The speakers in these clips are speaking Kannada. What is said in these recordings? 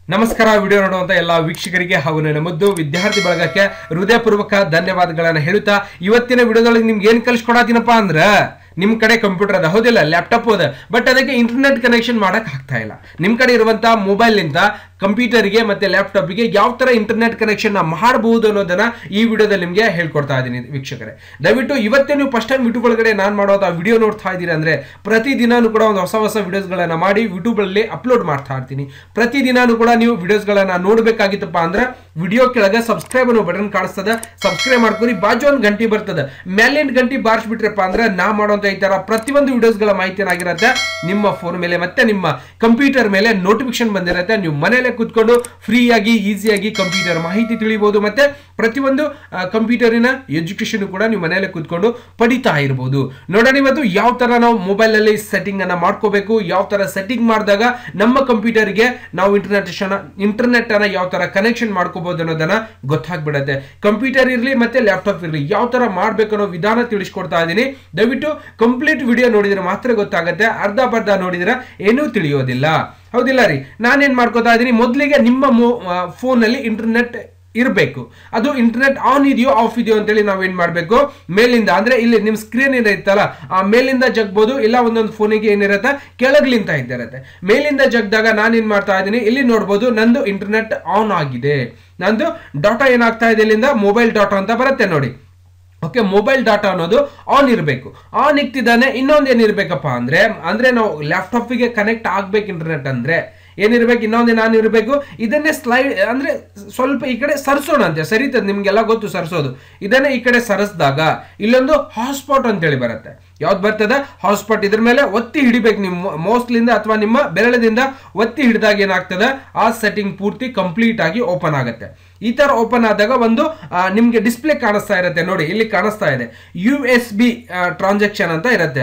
ನಮಸ್ಕಾರ ವಿಡಿಯೋ ನೋಡುವಂತ ಎಲ್ಲ ವೀಕ್ಷಕರಿಗೆ ಹಾಗೂ ನನ್ನ ಮುದ್ದು ವಿದ್ಯಾರ್ಥಿ ಬಳಗಕ್ಕೆ ಹೃದಯಪೂರ್ವಕ ಧನ್ಯವಾದಗಳನ್ನ ಹೇಳುತ್ತಾ ಇವತ್ತಿನ ವಿಡಿಯೋದೊಳಗೆ ನಿಮ್ಗೆ ಏನ್ ಕಲಿಸ್ಕೊಡತೀನಪ್ಪ ಅಂದ್ರ ನಿಮ್ ಕಡೆ ಕಂಪ್ಯೂಟರ್ ಅದ ಹೌದಿಲ್ಲ ಲ್ಯಾಪ್ಟಾಪ್ ಅದ ಬಟ್ ಅದಕ್ಕೆ ಇಂಟರ್ನೆಟ್ ಕನೆಕ್ಷನ್ ಮಾಡಕ್ ಆಗ್ತಾ ಇಲ್ಲ ನಿಮ್ ಕಡೆ ಇರುವಂತ ಮೊಬೈಲ್ ನಿಂದ ಕಂಪ್ಯೂಟರ್ಗೆ ಮತ್ತೆ ಲ್ಯಾಪ್ಟಾಪ್ಗೆ ಯಾವ ತರ ಇಂಟರ್ನೆಟ್ ಕನೆಕ್ಷನ್ ಮಾಡಬಹುದು ಅನ್ನೋದನ್ನ ಈ ವಿಡಿಯೋದಲ್ಲಿ ನಿಮ್ಗೆ ಹೇಳ್ಕೊಡ್ತಾ ಇದ್ದೀನಿ ವೀಕ್ಷಕರೇ ದಯವಿಟ್ಟು ಇವತ್ತೇ ನೀವು ಫಸ್ಟ್ ಟೈಮ್ ಯೂಟ್ಯೂಬ್ ಒಳಗಡೆ ನಾನು ಮಾಡುವಂತ ವಿಡಿಯೋ ನೋಡ್ತಾ ಇದ್ದೀರಾ ಅಂದ್ರೆ ಪ್ರತಿ ದಿನಾನು ಕೂಡ ಒಂದು ಹೊಸ ಹೊಸ ವಿಡಿಯೋಸ್ಗಳನ್ನ ಮಾಡಿ ಯೂಟ್ಯೂಬ್ ಅಲ್ಲಿ ಅಪ್ಲೋಡ್ ಮಾಡ್ತಾ ಇರ್ತೀನಿ ಪ್ರತಿ ದಿನಾನು ಕೂಡ ನೀವು ವಿಡಿಯೋಸ್ಗಳನ್ನ ನೋಡ್ಬೇಕಾಗಿತ್ತಪ್ಪ ಅಂದ್ರೆ ವಿಡಿಯೋ ಕೆಳಗೆ ಸಬ್ಸ್ಕ್ರೈಬ್ ಅನ್ನೋ ಬಟನ್ ಕಾಣಿಸ್ತದ ಸಬ್ಸ್ಕ್ರೈಬ್ ಮಾಡ್ಕೊರಿ ಬಾಜು ಒಂದು ಗಂಟೆ ಬರ್ತದೆ ಮೇಲಿನ ಗಂಟೆ ಬಾರಿಸ್ಬಿಟ್ರಪ್ಪ ಅಂದ್ರೆ ನಾ ಮಾಡುವಂತ ಈ ತರ ಪ್ರತಿಯೊಂದು ವಿಡಿಯೋಸ್ಗಳ ಮಾಹಿತಿ ಏನಾಗಿರುತ್ತೆ ನಿಮ್ಮ ಫೋನ್ ಮೇಲೆ ಮತ್ತೆ ನಿಮ್ಮ ಕಂಪ್ಯೂಟರ್ ಮೇಲೆ ನೋಟಿಫಿಕೇಶನ್ ಬಂದಿರುತ್ತೆ ನೀವು ಮನೆಯಲ್ಲೇ ಕೂತ್ಕೊಂಡು ಫ್ರೀಯಾಗಿ ಈಸಿಯಾಗಿ ಕಂಪ್ಯೂಟರ್ ಮಾಹಿತಿ ತಿಳಿಬಹುದು ಮತ್ತೆ ಪ್ರತಿಯೊಂದು ಕಂಪ್ಯೂಟರಿನ ಎಜುಕೇಶನ್ ಕೂಡ ನೀವು ಮನೆಯಲ್ಲೇ ಕೂತ್ಕೊಂಡು ಪಡಿತಾ ಇರಬಹುದು ನೋಡೋಣ ಇವತ್ತು ಯಾವ ತರ ನಾವು ಮೊಬೈಲ್ ಅಲ್ಲಿ ಸೆಟ್ಟಿಂಗ್ ಅನ್ನ ಮಾಡ್ಕೋಬೇಕು ಯಾವ ತರ ಸೆಟ್ಟಿಂಗ್ ಮಾಡಿದಾಗ ನಮ್ಮ ಕಂಪ್ಯೂಟರ್ಗೆ ನಾವು ಇಂಟರ್ನೆಟ್ ಇಂಟರ್ನೆಟ್ ಅನ್ನ ಯಾವ ತರ ಕನೆಕ್ಷನ್ ಮಾಡ್ಕೋಬಹುದು ಅನ್ನೋದನ್ನ ಗೊತ್ತಾಗ್ಬಿಡತ್ತೆ ಕಂಪ್ಯೂಟರ್ ಇರಲಿ ಮತ್ತೆ ಲ್ಯಾಪ್ಟಾಪ್ ಇರಲಿ ಯಾವ ತರ ಮಾಡ್ಬೇಕು ಅನ್ನೋ ವಿಧಾನ ತಿಳಿಸ್ಕೊಡ್ತಾ ಇದ್ದೀನಿ ದಯವಿಟ್ಟು ಕಂಪ್ಲೀಟ್ ವಿಡಿಯೋ ನೋಡಿದ್ರೆ ಮಾತ್ರ ಗೊತ್ತಾಗುತ್ತೆ ಅರ್ಧ ಬರ್ಧ ನೋಡಿದ್ರೆ ಏನೂ ತಿಳಿಯೋದಿಲ್ಲ ಹೌದಿಲ್ಲ ರೀ ನಾನೇನ್ ಮಾಡ್ಕೋತಾ ಇದ್ದೀನಿ ಮೊದಲಿಗೆ ನಿಮ್ಮ ಫೋನ್ ಅಲ್ಲಿ ಇಂಟರ್ನೆಟ್ ಇರಬೇಕು ಅದು ಇಂಟರ್ನೆಟ್ ಆನ್ ಇದೆಯೋ ಆಫ್ ಇದೆಯೋ ಅಂತೇಳಿ ನಾವೇನ್ ಮಾಡಬೇಕು ಮೇಲಿಂದ ಅಂದ್ರೆ ಇಲ್ಲಿ ನಿಮ್ ಸ್ಕ್ರೀನ್ ಏನಿರುತ್ತಲ್ಲ ಆ ಮೇಲಿಂದ ಜಗ್ಬೋದು ಇಲ್ಲ ಒಂದೊಂದು ಫೋನಿಗೆ ಏನಿರುತ್ತೆ ಕೆಳಗ್ಲಿಂತ ಇದ್ದಿರುತ್ತೆ ಮೇಲಿಂದ ಜಗ್ದಾಗ ನಾನೇನ್ ಮಾಡ್ತಾ ಇದ್ದೀನಿ ಇಲ್ಲಿ ನೋಡ್ಬೋದು ನಂದು ಇಂಟರ್ನೆಟ್ ಆನ್ ಆಗಿದೆ ನಂದು ಡಾಟಾ ಏನಾಗ್ತಾ ಇದೆ ಇಲ್ಲಿಂದ ಮೊಬೈಲ್ ಡಾಟಾ ಅಂತ ಬರುತ್ತೆ ನೋಡಿ ಓಕೆ ಮೊಬೈಲ್ ಡಾಟಾ ಅನ್ನೋದು ಆನ್ ಇರಬೇಕು ಆನ್ ಇಕ್ತಿದ್ದಾನೆ ಇನ್ನೊಂದು ಏನಿರ್ಬೇಕಪ್ಪ ಅಂದ್ರೆ ಅಂದ್ರೆ ನಾವು ಲ್ಯಾಪ್ಟಾಪಿಗೆ ಕನೆಕ್ಟ್ ಆಗ್ಬೇಕು ಇಂಟರ್ನೆಟ್ ಅಂದ್ರೆ ಏನಿರ್ಬೇಕು ಇನ್ನೊಂದು ನಾನು ಇರಬೇಕು ಇದನ್ನೇ ಸ್ಲೈಡ್ ಅಂದ್ರೆ ಸ್ವಲ್ಪ ಈ ಕಡೆ ಸರ್ಸೋಣ ಅಂತೆ ಸರಿತದೆ ನಿಮ್ಗೆಲ್ಲ ಗೊತ್ತು ಸರ್ಸೋದು ಇದನ್ನೇ ಈ ಕಡೆ ಸರಿಸಿದಾಗ ಇಲ್ಲೊಂದು ಹಾಟ್ಸ್ಪಾಟ್ ಅಂತೇಳಿ ಬರುತ್ತೆ ಯಾವ್ದು ಬರ್ತದೆ ಹಾಟ್ಸ್ಪಾಟ್ ಇದ್ರ ಮೇಲೆ ಒತ್ತಿ ಹಿಡಿಬೇಕು ನಿಮ್ಮ ಮೋಸ್ಟ್ಲಿಂದ ಅಥವಾ ನಿಮ್ಮ ಬೆರಳದಿಂದ ಒತ್ತಿ ಹಿಡಿದಾಗ ಏನಾಗ್ತದೆ ಆ ಸೆಟ್ಟಿಂಗ್ ಪೂರ್ತಿ ಕಂಪ್ಲೀಟ್ ಆಗಿ ಓಪನ್ ಆಗುತ್ತೆ ಈ ತರ ಓಪನ್ ಆದಾಗ ಒಂದು ನಿಮ್ಗೆ ಡಿಸ್ಪ್ಲೇ ಕಾಣಿಸ್ತಾ ಇರುತ್ತೆ ನೋಡಿ ಇಲ್ಲಿ ಕಾಣಿಸ್ತಾ ಇದೆ ಯು ಎಸ್ ಬಿ ಟ್ರಾನ್ಸಾಕ್ಷನ್ ಅಂತ ಇರುತ್ತೆ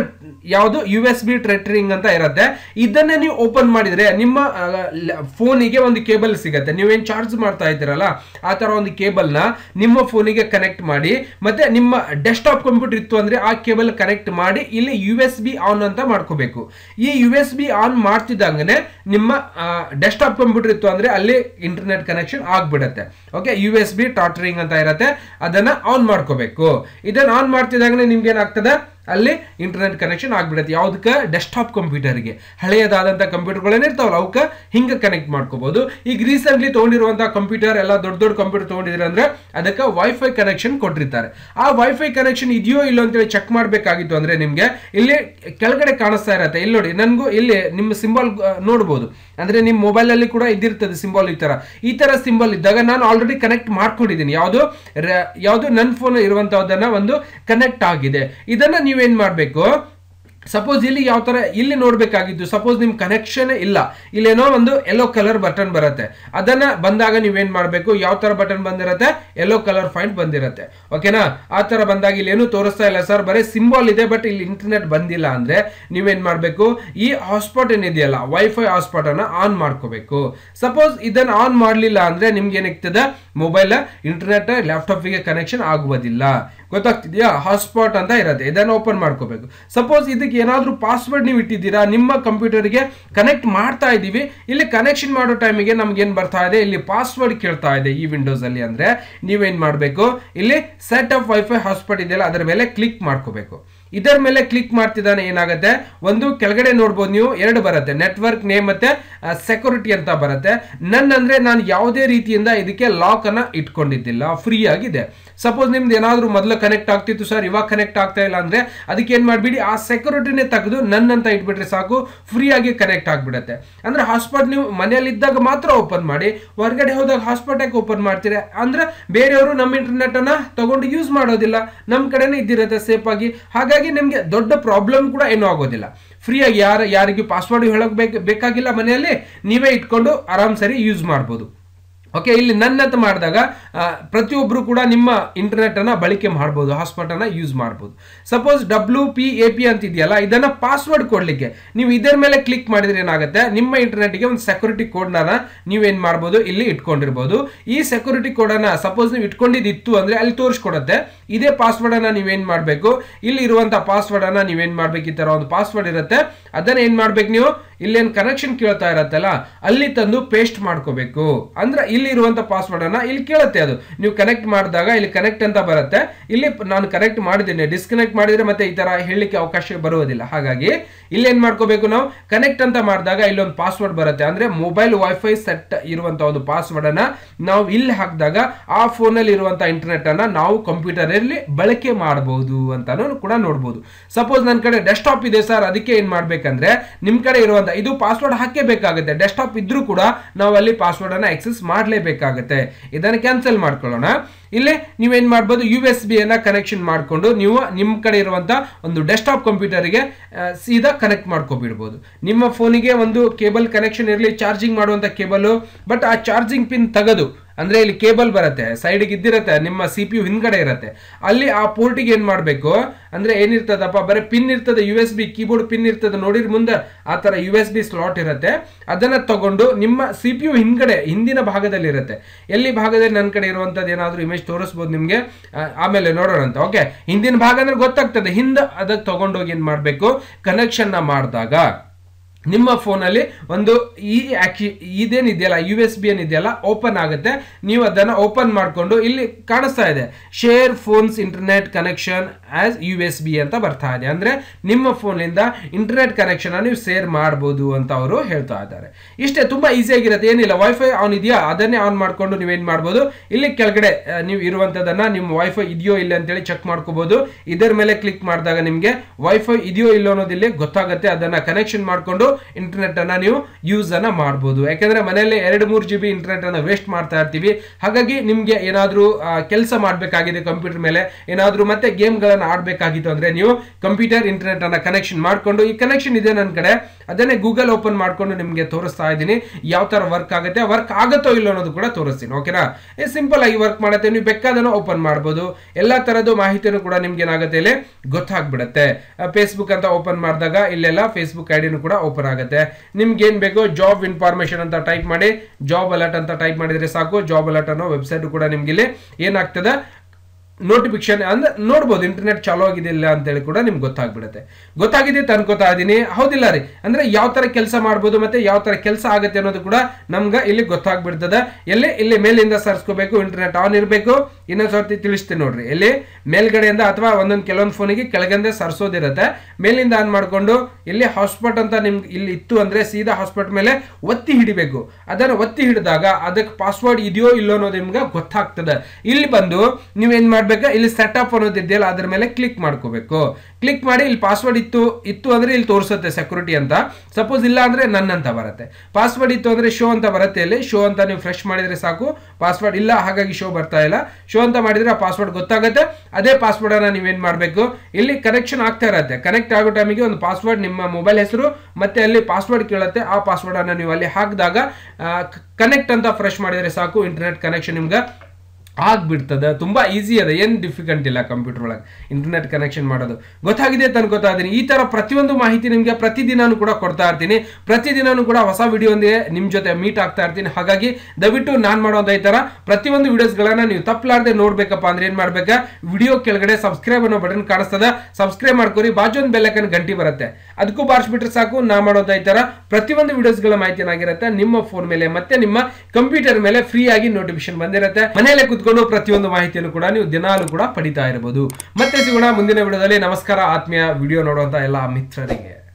ಯಾವುದು ಯು ಎಸ್ ಬಿ ಟ್ರೆಟರಿಂಗ್ ಅಂತ ಇರುತ್ತೆ ಇದನ್ನೇ ನೀವು ಓಪನ್ ಮಾಡಿದ್ರೆ ನಿಮ್ಮ ಫೋನಿಗೆ ಒಂದು ಕೇಬಲ್ ಸಿಗುತ್ತೆ ನೀವೇನು ಚಾರ್ಜ್ ಮಾಡ್ತಾ ಇದ್ದೀರಲ್ಲ ಆ ತರ ಒಂದು ಕೇಬಲ್ನ ನಿಮ್ಮ ಫೋನಿಗೆ ಕನೆಕ್ಟ್ ಮಾಡಿ ಮತ್ತೆ ನಿಮ್ಮ ಡೆಸ್ಕ್ಟಾಪ್ ಕಂಪ್ಯೂಟರ್ ಇತ್ತು ಅಂದ್ರೆ ಆ ಕೇಬಲ್ ಕನೆಕ್ಟ್ ಮಾಡಿ ಇಲ್ಲಿ ಯು ಎಸ್ ಬಿ ಆನ್ ಅಂತ ಮಾಡ್ಕೋಬೇಕು ಈ ಯು ಎಸ್ ಬಿ ಆನ್ ಮಾಡ್ತಿದ್ದಂಗೆ ನಿಮ್ಮ ಡೆಸ್ಕ್ಟಾಪ್ ಕಂಪ್ಯೂಟರ್ ಇತ್ತು ಅಂದ್ರೆ ಅಲ್ಲಿ ಇಂಟರ್ನೆಟ್ ಕನೆಕ್ಷನ್ ಆಗ್ಬಿಡುತ್ತೆ okay U S B tethering ಅಂತ ಇರುತ್ತೆ ಅದನ್ನ ಆನ್ ಮಾಡ್ಕೋಬೇಕು ಇದನ್ನ ಆನ್ ಮಾಡ್ತಿದ್ದಂಗೆ ನಿಮ್ಗೆ ಏನಾಗ್ತದೆ ಅಲ್ಲಿ ಇಂಟರ್ನೆಟ್ ಕನೆಕ್ಷನ್ ಆಗ್ಬಿಡುತ್ತೆ ಯಾವ್ದಕ್ಕೆ ಡೆಸ್ಕ್ಟಾಪ್ ಕಂಪ್ಯೂಟರ್ಗೆ ಹಳೆಯದಾದಂಥ ಕಂಪ್ಯೂಟರ್ಗಳೇನಿರ್ತಾವಲ್ಲ ಅವಕ್ಕೆ ಹಿಂಗೆ ಕನೆಕ್ಟ್ ಮಾಡ್ಕೋಬಹುದು ಈಗ ರೀಸೆಂಟ್ಲಿ ತೊಗೊಂಡಿರುವಂಥ ಕಂಪ್ಯೂಟರ್ ಎಲ್ಲ ದೊಡ್ಡ ದೊಡ್ಡ ಕಂಪ್ಯೂಟರ್ ತೊಗೊಂಡಿದ್ರೆ ಅಂದ್ರೆ ಅದಕ್ಕೆ ವೈಫೈ ಕನೆಕ್ಷನ್ ಕೊಟ್ಟಿರ್ತಾರೆ ಆ ವೈಫೈ ಕನೆಕ್ಷನ್ ಇದೆಯೋ ಇಲ್ಲೋ ಅಂತೇಳಿ ಚೆಕ್ ಮಾಡಬೇಕಾಗಿತ್ತು ಅಂದ್ರೆ ನಿಮಗೆ ಇಲ್ಲಿ ಕೆಳಗಡೆ ಕಾಣಿಸ್ತಾ ಇರತ್ತೆ ಇಲ್ಲಿ ನೋಡಿ ನನಗೂ ಇಲ್ಲಿ ನಿಮ್ಮ ಸಿಂಬಲ್ ನೋಡ್ಬೋದು ಅಂದ್ರೆ ನಿಮ್ಮ ಮೊಬೈಲ್ ಅಲ್ಲಿ ಕೂಡ ಇದ್ದಿರ್ತದೆ ಸಿಂಬಲ್ ಈ ತರ ಈ ತರ ಸಿಂಬಲ್ ಇದ್ದಾಗ ನಾನು ಆಲ್ರೆಡಿ ಕನೆಕ್ಟ್ ಮಾಡ್ಕೊಂಡಿದ್ದೀನಿ ಯಾವುದು ಯಾವುದು ನನ್ನ ಫೋನ್ ಇರುವಂತಹದನ್ನ ಒಂದು ಕನೆಕ್ಟ್ ಆಗಿದೆ ಇದನ್ನ ನೀವೇನ್ ಮಾಡಬೇಕು ಸಪೋಸ್ ಇಲ್ಲಿ ಯಾವ ತರ ಇಲ್ಲಿ ನೋಡ್ಬೇಕಾಗಿತ್ತು ಸಪೋಸ್ ನಿಮ್ ಕನೆಕ್ಷನ್ ಇಲ್ಲ ಇಲ್ಲೇನೋ ಒಂದು ಯೆಲ್ಲೋ ಕಲರ್ ಬಟನ್ ಬರುತ್ತೆ ಅದನ್ನ ಬಂದಾಗ ನೀವೇನ್ ಮಾಡಬೇಕು ಯಾವ ತರ ಬಟನ್ ಬಂದಿರತ್ತೆ ಯೆಲ್ಲೋ ಕಲರ್ ಫೈಂಟ್ ಬಂದಿರತ್ತೆ ಓಕೆನಾ ಆ ತರ ಬಂದಾಗ ಇಲ್ಲಿ ಏನು ತೋರಿಸ್ತಾ ಇಲ್ಲ ಸರ್ ಬರೀ ಸಿಂಬಲ್ ಇದೆ ಬಟ್ ಇಲ್ಲಿ ಇಂಟರ್ನೆಟ್ ಬಂದಿಲ್ಲ ಅಂದ್ರೆ ನೀವೇನ್ ಮಾಡಬೇಕು ಈ ಹಾಟ್ಸ್ಪಾಟ್ ಏನಿದೆಯಲ್ಲ ವೈಫೈ ಹಾಟ್ಸ್ಪಾಟ್ ಅನ್ನ ಆನ್ ಮಾಡ್ಕೋಬೇಕು ಸಪೋಸ್ ಇದನ್ನ ಆನ್ ಮಾಡ್ಲಿಲ್ಲ ಅಂದ್ರೆ ನಿಮ್ಗೆ ಏನಾಗ್ತದೆ ಮೊಬೈಲ್ ಇಂಟರ್ನೆಟ್ ಲ್ಯಾಪ್ಟಾಪ್ಗೆ ಕನೆಕ್ಷನ್ ಆಗುವುದಿಲ್ಲ ಗೊತ್ತಾಗ್ತಿದ್ಯಾ ಹಾಟ್ಸ್ಪಾಟ್ ಅಂತ ಇರುತ್ತೆ ಇದನ್ನು ಓಪನ್ ಮಾಡ್ಕೋಬೇಕು ಸಪೋಸ್ ಇದಕ್ಕೆ ಏನಾದರೂ ಪಾಸ್ವರ್ಡ್ ನೀವು ಇಟ್ಟಿದ್ದೀರಾ ನಿಮ್ಮ ಕಂಪ್ಯೂಟರ್ಗೆ ಕನೆಕ್ಟ್ ಮಾಡ್ತಾ ಇದ್ದೀವಿ ಇಲ್ಲಿ ಕನೆಕ್ಷನ್ ಮಾಡೋ ಟೈಮಿಗೆ ನಮ್ಗೆ ಏನು ಬರ್ತಾ ಇದೆ ಇಲ್ಲಿ ಪಾಸ್ವರ್ಡ್ ಕೇಳ್ತಾ ಇದೆ ಈ ವಿಂಡೋಸ್ ಅಲ್ಲಿ ಅಂದ್ರೆ ನೀವೇನ್ ಮಾಡಬೇಕು ಇಲ್ಲಿ ಸೆಟ್ ಆಫ್ ವೈಫೈ ಹಾಟ್ಸ್ಪಾಟ್ ಇದೆಯಲ್ಲ ಅದರ ಮೇಲೆ ಕ್ಲಿಕ್ ಮಾಡ್ಕೋಬೇಕು ಇದರ ಮೇಲೆ ಕ್ಲಿಕ್ ಮಾಡ್ತಿದ್ದಾನೆ ಏನಾಗುತ್ತೆ ಒಂದು ಕೆಳಗಡೆ ನೋಡ್ಬೋದು ನೀವು ಎರಡು ಬರುತ್ತೆ ನೆಟ್ವರ್ಕ್ ನೇಮ್ ಮತ್ತೆ ಸೆಕ್ಯೂರಿಟಿ ಅಂತ ಬರುತ್ತೆ ನನ್ನ ಅಂದ್ರೆ ನಾನು ಯಾವುದೇ ರೀತಿಯಿಂದ ಇದಕ್ಕೆ ಲಾಕ್ ಅನ್ನ ಇಟ್ಕೊಂಡಿದ್ದಿಲ್ಲ ಫ್ರೀ ಆಗಿದೆ ಸಪೋಸ್ ನಿಮ್ದು ಏನಾದರೂ ಮೊದಲು ಕನೆಕ್ಟ್ ಆಗ್ತಿತ್ತು ಸರ್ ಇವಾಗ ಕನೆಕ್ಟ್ ಆಗ್ತಾ ಇಲ್ಲ ಅಂದ್ರೆ ಅದಕ್ಕೆ ಏನ್ ಮಾಡ್ಬಿಡಿ ಆ ಸೆಕ್ಯೂರಿಟಿನೇ ತೆಗೆದು ನನ್ನ ಅಂತ ಇಟ್ಬಿಟ್ರೆ ಸಾಕು ಫ್ರೀ ಆಗಿ ಕನೆಕ್ಟ್ ಆಗ್ಬಿಡುತ್ತೆ ಅಂದ್ರೆ ಹಾಟ್ಸ್ಪಾಟ್ ನೀವು ಮನೆಯಲ್ಲಿ ಇದ್ದಾಗ ಮಾತ್ರ ಓಪನ್ ಮಾಡಿ ಹೊರಗಡೆ ಹೋದಾಗ ಹಾಟ್ಸ್ಪಾಟ್ ಯಾಕೆ ಓಪನ್ ಮಾಡ್ತೀರಾ ಅಂದ್ರೆ ಬೇರೆಯವರು ನಮ್ಮ ಇಂಟರ್ನೆಟ್ ಅನ್ನ ತಗೊಂಡು ಯೂಸ್ ಮಾಡೋದಿಲ್ಲ ನಮ್ಮ ಕಡೆನೇ ಇದ್ದಿರುತ್ತೆ ಸೇಫ್ ಆಗಿ ಹಾಗಾಗಿ ನಿಮ್ಗೆ ದೊಡ್ಡ ಪ್ರಾಬ್ಲಮ್ ಕೂಡ ಏನೂ ಆಗೋದಿಲ್ಲ ಫ್ರೀಯಾಗಿ ಯಾರು ಯಾರಿಗೂ ಪಾಸ್ವರ್ಡ್ ಹೇಳಕ್ ಬೇಕಾಗಿಲ್ಲ ಮನೆಯಲ್ಲಿ ನೀವೇ ಇಟ್ಕೊಂಡು ಆರಾಮ್ ಸರಿ ಯೂಸ್ ಮಾಡ್ಬೋದು ಓಕೆ ಇಲ್ಲಿ ನನ್ನ ಅಂತ ಮಾಡಿದಾಗ ಆ, ಪ್ರತಿಯೊಬ್ರು ಕೂಡ ನಿಮ್ಮ ಇಂಟರ್ನೆಟ್ ಅನ್ನ ಬಳಕೆ ಮಾಡ್ಬೋದು ಹಾಟ್ಸ್ಪಾಟ್ ಅನ್ನ ಯೂಸ್ ಮಾಡ್ಬೋದು suppose W P A P ಅಂತ ಇದೆಯಲ್ಲ ಇದನ್ನ ಪಾಸ್ವರ್ಡ್ ಕೊಡ್ಲಿಕ್ಕೆ ನೀವು ಇದರ ಮೇಲೆ ಕ್ಲಿಕ್ ಮಾಡಿದ್ರೆ ಏನಾಗುತ್ತೆ ನಿಮ್ಮ ಇಂಟರ್ನೆಟ್ಗೆ ಒಂದು ಸೆಕ್ಯೂರಿಟಿ ಕೋಡ್ನ ನೀವೇನ್ ಮಾಡ್ಬೋದು ಇಲ್ಲಿ ಇಟ್ಕೊಂಡಿರ್ಬೋದು ಈ ಸೆಕ್ಯೂರಿಟಿ ಕೋಡನ್ನ ಸಪೋಸ್ ನೀವು ಇಟ್ಕೊಂಡಿದ್ದಿತ್ತು ಅಂದ್ರೆ ಅಲ್ಲಿ ತೋರಿಸ್ಕೊಡುತ್ತೆ ಇದೇ ಪಾಸ್ವರ್ಡ್ ಅನ್ನ ನೀವೇನ್ ಮಾಡ್ಬೇಕು ಇಲ್ಲಿ ಇರುವಂತ ಪಾಸ್ವರ್ಡ್ ಅನ್ನ ನೀವೇನ್ ಮಾಡ್ಬೇಕು ಈ ತರ ಒಂದು ಪಾಸ್ವರ್ಡ್ ಇರುತ್ತೆ ಅದನ್ನ ಏನ್ ಮಾಡ್ಬೇಕು ನೀವು ಇಲ್ಲೇನ್ ಕನೆಕ್ಷನ್ ಕೇಳ್ತಾ ಇರತ್ತಲ್ಲ ಅಲ್ಲಿ ತಂದು ಪೇಸ್ಟ್ ಮಾಡ್ಕೋಬೇಕು ಅಂದ್ರೆ ಇಲ್ಲಿ ಇರುವಂತ ಪಾಸ್ವರ್ಡ್ ಅನ್ನ ಇಲ್ಲಿ ಕೇಳುತ್ತೆ ಅದು ನೀವು ಕನೆಕ್ಟ್ ಮಾಡಿದಾಗ ಇಲ್ಲಿ ಕನೆಕ್ಟ್ ಅಂತ ಬರುತ್ತೆ ಇಲ್ಲಿ ಪ್- ನಾನು ಕನೆಕ್ಟ್ ಮಾಡಿದ್ದೀನಿ ಡಿಸ್ಕನೆಕ್ಟ್ ಮಾಡಿದ್ರೆ ಮತ್ತೆ ಈ ತರ ಹೇಳಲಿಕ್ಕೆ ಅವಕಾಶ ಬರುವುದಿಲ್ಲ ಹಾಗಾಗಿ ಇಲ್ಲಿ ಏನ್ ಮಾಡ್ಕೋಬೇಕು ನಾವು ಕನೆಕ್ಟ್ ಅಂತ ಮಾಡಿದಾಗ ಇಲ್ಲೊಂದು ಪಾಸ್ವರ್ಡ್ ಬರುತ್ತೆ ಅಂದ್ರೆ ಮೊಬೈಲ್ ವೈಫೈ ಸೆಟ್ ಇರುವಂತ ಒಂದು ಪಾಸ್ವರ್ಡ್ ಅನ್ನ ನಾವು ಇಲ್ಲಿ ಹಾಕಿದಾಗ ಆ ಫೋನ್ ಅಲ್ಲಿ ಇರುವಂತ ಇಂಟರ್ನೆಟ್ ಅನ್ನ ನಾವು ಕಂಪ್ಯೂಟರ್ ಅಲ್ಲಿ ಬಳಕೆ ಮಾಡಬಹುದು ಅಂತಾನು ಕೂಡ ನೋಡಬಹುದು ಸಪೋಸ್ ನನ್ನ ಕಡೆ ಡೆಸ್ಕ್ಟಾಪ್ ಇದೆ ಸರ್ ಅದಕ್ಕೆ ಏನ್ ಮಾಡ್ಬೇಕಂದ್ರೆ ನಿಮ್ ಕಡೆ ಇರುವಂತ ಇದು ಪಾಸ್ವರ್ಡ್ ಹಾಕೇಬೇಕಾಗುತ್ತೆ ಡೆಸ್ಕ್ಟಾಪ್ ಇದ್ರೂ ಕೂಡ ನಾವು ಅಲ್ಲಿ ಪಾಸ್ವರ್ಡ್ ಅನ್ನ ಆಕ್ಸೆಸ್ ಮಾಡಲೇಬೇಕಾಗುತ್ತೆ ಇದನ್ನ ಕ್ಯಾನ್ಸಲ್ ಮಾಡ್ಕೊಳ್ಳೋಣ ಇಲ್ಲಿ ನೀವೇನ್ ಮಾಡ್ಬೋದು ಯು ಎಸ್ ಬಿ ಅನ್ನ ಕನೆಕ್ಷನ್ ಮಾಡ್ಕೊಂಡು ನೀವು ನಿಮ್ಮ ಕಡೆ ಇರುವಂತ ಒಂದು ಡೆಸ್ಕ್ಟಾಪ್ ಕಂಪ್ಯೂಟರ್ಗೆ ಸೀದಾ ಕನೆಕ್ಟ್ ಮಾಡ್ಕೊಬಿಡ್ಬೋದು ನಿಮ್ಮ ಫೋನಿಗೆ ಒಂದು ಕೇಬಲ್ ಕನೆಕ್ಷನ್ ಇರಲಿ ಚಾರ್ಜಿಂಗ್ ಮಾಡುವಂತ ಕೇಬಲ್ ಬಟ್ ಆ ಚಾರ್ಜಿಂಗ್ ಪಿನ್ ತೆಗೆದು ಅಂದ್ರೆ ಇಲ್ಲಿ ಕೇಬಲ್ ಬರುತ್ತೆ ಸೈಡ್ಗೆ ಇದ್ದಿರತ್ತೆ ನಿಮ್ಮ ಸಿ ಪಿ ಯು ಹಿಂದ್ಗಡೆ ಇರುತ್ತೆ ಅಲ್ಲಿ ಆ ಪೋರ್ಟಿಗೆ ಏನ್ ಮಾಡ್ಬೇಕು ಅಂದ್ರೆ ಏನಿರ್ತದಪ್ಪ ಬರೀ ಪಿನ್ ಇರ್ತದೆ U S B keyboard pin ಇರ್ತದೆ ನೋಡಿರ್ ಮುಂದೆ ಆ ತರ ಯು ಎಸ್ ಬಿ ಸ್ಲಾಟ್ ಇರುತ್ತೆ ಅದನ್ನ ತಗೊಂಡು ನಿಮ್ಮ ಸಿ ಪಿ ಯು ಹಿಂದ್ಗಡೆ ಹಿಂದಿನ ಭಾಗದಲ್ಲಿ ಇರುತ್ತೆ ಎಲ್ಲಿ ಭಾಗದಲ್ಲಿ ನನ್ನ ಕಡೆ ಇರುವಂತದ್ದು ಏನಾದ್ರೂ ಇಮೇಜ್ ತೋರಿಸ್ಬೋದು ನಿಮ್ಗೆ ಆ, ಆಮೇಲೆ ನೋಡೋಣ ಅಂತ ಓಕೆ ಹಿಂದಿನ ಭಾಗ ಅಂದ್ರೆ ಗೊತ್ತಾಗ್ತದೆ ಹಿಂದೆ ಅದಕ್ಕೆ ತಗೊಂಡೋಗಿ ಏನ್ ಮಾಡ್ಬೇಕು ಕನೆಕ್ಷನ್ ನ ಮಾಡಿದಾಗ ನಿಮ್ಮ ಫೋನಲ್ಲಿ ಒಂದು ಈ ಆಕ್ಷಿ ಇದೇನಿದೆಯಲ್ಲ ಯು ಎಸ್ ಬಿ ಏನಿದೆಯಲ್ಲ ಓಪನ್ ಆಗುತ್ತೆ ನೀವು ಅದನ್ನು ಓಪನ್ ಮಾಡಿಕೊಂಡು ಇಲ್ಲಿ ಕಾಣಿಸ್ತಾ ಇದೆ share phone's internet connection as U S B ಅಂತ ಬರ್ತಾ ಇದೆ ಅಂದ್ರೆ ನಿಮ್ಮ ಫೋನಿಂದ ಇಂಟರ್ನೆಟ್ ಕನೆಕ್ಷನ್ ನೀವು ಶೇರ್ ಮಾಡ್ಬೋದು ಅಂತ ಅವರು ಹೇಳ್ತಾ ಇದ್ದಾರೆ ಇಷ್ಟೇ ತುಂಬಾ ಈಸಿ ಆಗಿರುತ್ತೆ ಏನಿಲ್ಲ ವೈಫೈ ಆನ್ ಇದೆಯಾ ಅದನ್ನೇ ಆನ್ ಮಾಡ್ಕೊಂಡು ನೀವೇನ್ ಮಾಡ್ಬೋದು ಇಲ್ಲಿ ಕೆಳಗಡೆ ಆ, ನೀವು ಇರುವಂತದನ್ನ ನಿಮ್ಮ ವೈಫೈ ಇದೆಯೋ ಇಲ್ಲ ಅಂತೇಳಿ ಚೆಕ್ ಮಾಡ್ಕೋಬಹುದು ಇದರ ಮೇಲೆ ಕ್ಲಿಕ್ ಮಾಡಿದಾಗ ನಿಮಗೆ ವೈಫೈ ಇದೆಯೋ ಇಲ್ಲೋ ಅನ್ನೋದು ಇಲ್ಲಿ ಗೊತ್ತಾಗುತ್ತೆ ಅದನ್ನ ಕನೆಕ್ಷನ್ ಮಾಡ್ಕೊಂಡು ಇಂಟರ್ನೆಟ್ ಅನ್ನ ನೀವು ಯೂಸ್ ಅನ್ನ ಮಾಡಬಹುದು ಯಾಕಂದ್ರೆ ಮನೆಯಲ್ಲಿ ಎರಡು ಮೂರು ಜಿ ಬಿ ಇಂಟರ್ನೆಟ್ ಅನ್ನ ವೇಸ್ಟ್ ಮಾಡ್ತಾ ಇರ್ತೀವಿ ಹಾಗಾಗಿ ನಿಮ್ಗೆ ಏನಾದ್ರೂ ಕೆಲಸ ಮಾಡಬೇಕಾಗಿದೆ ಕಂಪ್ಯೂಟರ್ ಮೇಲೆ ಏನಾದ್ರೂ ಮತ್ತೆ ಗೇಮ್ಗಳನ್ನ ಆಡಬೇಕಾಗಿತ್ತು ಅಂದ್ರೆ ನೀವು ಕಂಪ್ಯೂಟರ್ ಇಂಟರ್ನೆಟ್ ಅನ್ನ ಕನೆಕ್ಷನ್ ಮಾಡ್ಕೊಂಡು ಈ ಕನೆಕ್ಷನ್ ಇದೆ ನನ್ನ ಕಡೆ ಅದನ್ನೇ ಗೂಗಲ್ ಓಪನ್ ಮಾಡ್ಕೊಂಡು ನಿಮ್ಗೆ ತೋರಿಸ್ತಾ ಇದ್ದೀನಿ ಯಾವ ತರ ವರ್ಕ್ ಆಗುತ್ತೆ ವರ್ಕ್ ಆಗುತ್ತೋ ಇಲ್ಲೋ ಅನ್ನೋದು ಕೂಡ ತೋರಿಸ್ತೀನಿ ಓಕೆನಾ ಸಿಂಪಲ್ ಆಗಿ ವರ್ಕ್ ಮಾಡುತ್ತೆ ನೀವು ಬೇಕಾದನ್ನು ಓಪನ್ ಮಾಡ್ಬೋದು ಎಲ್ಲಾ ತರದ್ದು ಮಾಹಿತಿನೂ ಕೂಡ ನಿಮ್ಗೆ ಏನಾಗುತ್ತೆ ಇಲ್ಲಿ ಗೊತ್ತಾಗ್ಬಿಡುತ್ತೆ ಫೇಸ್ಬುಕ್ ಅಂತ ಓಪನ್ ಮಾಡಿದಾಗ ಇಲ್ಲೆಲ್ಲ ಫೇಸ್ಬುಕ್ ಐಡಿನೂ ಕೂಡ ಓಪನ್ ಆಗುತ್ತೆ ನಿಮ್ಗೆ ಏನ್ ಬೇಕು ಜಾಬ್ ಇನ್ಫಾರ್ಮೇಶನ್ ಅಂತ ಟೈಪ್ ಮಾಡಿ ಜಾಬ್ ಅಲರ್ಟ್ ಅಂತ ಟೈಪ್ ಮಾಡಿದ್ರೆ ಸಾಕು ಜಾಬ್ ಅಲರ್ಟ್ ಅನ್ನೋ ವೆಬ್ಸೈಟ್ ಕೂಡ ನಿಮ್ಗೆ ಇಲ್ಲಿ ಏನಾಗ್ತದೆ ನೋಟಿಫಿಕೇಶನ್ ಅಂದ್ರೆ ನೋಡ್ಬೋದು ಇಂಟರ್ನೆಟ್ ಚಾಲೂ ಆಗಿದೆ ಇಲ್ಲ ಅಂತೇಳಿ ಕೂಡ ನಿಮ್ಗೆ ಗೊತ್ತಾಗ್ಬಿಡುತ್ತೆ ಗೊತ್ತಾಗಿದೆ ಅಂತ ಅನ್ಕೋತಾ ಇದೀನಿ ಹೌದಿಲ್ಲ ರೀ ಅಂದ್ರೆ ಯಾವ ತರ ಕೆಲಸ ಮಾಡ್ಬೋದು ಮತ್ತೆ ಯಾವ ತರ ಕೆಲಸ ಆಗುತ್ತೆ ಅನ್ನೋದು ಕೂಡ ನಮ್ಗೆ ಇಲ್ಲಿ ಗೊತ್ತಾಗ್ಬಿಡ್ತದೆ ಎಲ್ಲಿ ಇಲ್ಲಿ ಮೇಲಿಂದ ಸರ್ಸ್ಕೋಬೇಕು ಇಂಟರ್ನೆಟ್ ಆನ್ ಇರಬೇಕು ಇನ್ನೊಂದ್ ಸರ್ತಿ ತಿಳಿಸ್ತೀನಿ ನೋಡ್ರಿ ಇಲ್ಲಿ ಮೇಲ್ಗಡೆಯಿಂದ ಅಥವಾ ಒಂದೊಂದು ಕೆಲವೊಂದು ಫೋನಿಗೆ ಕೆಳಗಿಂದ ಸರ್ಸೋದಿರುತ್ತೆ ಮೇಲಿಂದ ಆನ್ ಮಾಡ್ಕೊಂಡು ಇಲ್ಲಿ ಹಾಟ್ಸ್ಪಾಟ್ ಅಂತ ನಿಮ್ಗೆ ಇಲ್ಲಿ ಇತ್ತು ಅಂದ್ರೆ ಸೀದಾ ಹಾಟ್ಸ್ಪಾಟ್ ಮೇಲೆ ಒತ್ತಿ ಹಿಡಿಬೇಕು ಅದನ್ನ ಒತ್ತಿ ಹಿಡಿದಾಗ ಅದಕ್ಕೆ ಪಾಸ್ವರ್ಡ್ ಇದೆಯೋ ಇಲ್ಲೋ ಅನ್ನೋದು ನಿಮ್ಗೆ ಗೊತ್ತಾಗ್ತದೆ ಇಲ್ಲಿ ಬಂದು ನೀವೇನ್ ಮಾಡ್ಬೇಕು ಇಲ್ಲಿ ಸೆಟಪ್ ಅನ್ನೋದು ಇದೆಯಲ್ಲ ಅದ್ರ ಮೇಲೆ ಕ್ಲಿಕ್ ಮಾಡ್ಕೋಬೇಕು ಕ್ಲಿಕ್ ಮಾಡಿ ಇಲ್ಲಿ ಪಾಸ್ವರ್ಡ್ ಇತ್ತು ಇತ್ತು ಅಂದ್ರೆ ಇಲ್ಲಿ ತೋರಿಸುತ್ತೆ ಸೆಕ್ಯೂರಿಟಿ ಅಂತ ಸಪೋಸ್ ಇಲ್ಲ ಅಂದ್ರೆ ನನ್ ಅಂತ ಬರುತ್ತೆ ಪಾಸ್ವರ್ಡ್ ಇತ್ತು ಅಂದ್ರೆ ಶೋ ಅಂತ ಬರುತ್ತೆ ಇಲ್ಲಿ ಶೋ ಅಂತ ನೀವು ಫ್ರೆಶ್ ಮಾಡಿದ್ರೆ ಸಾಕು ಪಾಸ್ವರ್ಡ್ ಇಲ್ಲ ಹಾಗಾಗಿ ಶೋ ಬರ್ತಾ ಇಲ್ಲ ಶೋ ಅಂತ ಮಾಡಿದ್ರೆ ಆ ಪಾಸ್ವರ್ಡ್ ಗೊತ್ತಾಗುತ್ತೆ ಅದೇ ಪಾಸ್ವರ್ಡ್ ಅನ್ನ ನೀವೇನ್ ಮಾಡ್ಬೇಕು ಇಲ್ಲಿ ಕನೆಕ್ಷನ್ ಆಗ್ತಾ ಇರತ್ತೆ ಕನೆಕ್ಟ್ ಆಗೋ ಟೈಮಿಗೆ ಒಂದು ಪಾಸ್ವರ್ಡ್ ನಿಮ್ಮ ಮೊಬೈಲ್ ಹೆಸರು ಮತ್ತೆ ಅಲ್ಲಿ ಪಾಸ್ವರ್ಡ್ ಕೇಳುತ್ತೆ ಆ ಪಾಸ್ವರ್ಡ್ ಅನ್ನ ನೀವು ಅಲ್ಲಿ ಹಾಕಿದಾಗ ಕನೆಕ್ಟ್ ಅಂತ ಫ್ರೆಶ್ ಮಾಡಿದ್ರೆ ಸಾಕು ಇಂಟರ್ನೆಟ್ ಕನೆಕ್ಷನ್ ನಿಮ್ಗೆ ಆಗ್ಬಿಡ್ತದೆ ತುಂಬಾ ಈಸಿ ಅದ ಏನ್ ಡಿಫಿಕಲ್ಟ್ ಇಲ್ಲ ಕಂಪ್ಯೂಟರ್ ಒಳಗೆ ಇಂಟರ್ನೆಟ್ ಕನೆಕ್ಷನ್ ಮಾಡೋದು ಗೊತ್ತಾಗಿದೆ ಅಂತ ಅನ್ಕೋತಾ ಇದ್ದೀನಿ ಈ ತರ ಪ್ರತಿಯೊಂದು ಮಾಹಿತಿ ನಿಮ್ಗೆ ಪ್ರತಿದಿನಾನು ಕೂಡ ಕೊಡ್ತಾ ಇರ್ತೀನಿ ಪ್ರತಿದಿನಾನು ಕೂಡ ಹೊಸ ವಿಡಿಯೋಂದಿಗೆ ನಿಮ್ ಜೊತೆ ಮೀಟ್ ಆಗ್ತಾ ಇರ್ತೀನಿ ಹಾಗಾಗಿ ದಯವಿಟ್ಟು ನಾನ್ ಮಾಡೋದ ಈ ತರ ಪ್ರತಿಯೊಂದು ವಿಡಿಯೋಸ್ಗಳನ್ನ ನೀವು ತಪ್ಪಲಾರ್ದೆ ನೋಡ್ಬೇಕಪ್ಪ ಅಂದ್ರೆ ಏನ್ ಮಾಡ್ಬೇಕಾ ವಿಡಿಯೋ ಕೆಳಗಡೆ ಸಬ್ಸ್ಕ್ರೈಬ್ ಅನ್ನೋ ಬಟನ್ ಕಾಣಿಸ್ತದ ಸಬ್ಸ್ಕ್ರೈಬ್ ಮಾಡ್ಕೊರಿ ಬಾಜು ಒಂದು ಬೆಲ್ಲಕನ್ ಗಂಟಿ ಬರುತ್ತೆ ಅದಕ್ಕೂ ಬಾರಿಸ್ಬಿಟ್ರೆ ಸಾಕು ನಾ ಮಾಡೋದ ಈ ತರ ಪ್ರತಿಯೊಂದು ವಿಡಿಯೋಸ್ಗಳ ಮಾಹಿತಿ ಏನಾಗಿರುತ್ತೆ ನಿಮ್ಮ ಫೋನ್ ಮೇಲೆ ಮತ್ತೆ ನಿಮ್ಮ ಕಂಪ್ಯೂಟರ್ ಮೇಲೆ ಫ್ರೀ ಆಗಿ ನೋಟಿಫಿಕೇಶನ್ ಬಂದಿರುತ್ತೆ ಮನೆಯಲ್ಲೇ ಕುತ್ಕೊಂಡು ಪ್ರತಿಯೊಂದು ಮಾಹಿತಿಯನ್ನು ಕೂಡ ನೀವು ದಿನಾಲು ಕೂಡ ಪಡಿತಾ ಇರಬಹುದು ಮತ್ತೆ ಸಿಗೋಣ ಮುಂದಿನ ವಿಡಿಯೋದಲ್ಲಿ ನಮಸ್ಕಾರ ಆತ್ಮೀಯ ವಿಡಿಯೋ ನೋಡುವಂತ ಎಲ್ಲ ಮಿತ್ರರಿಗೆ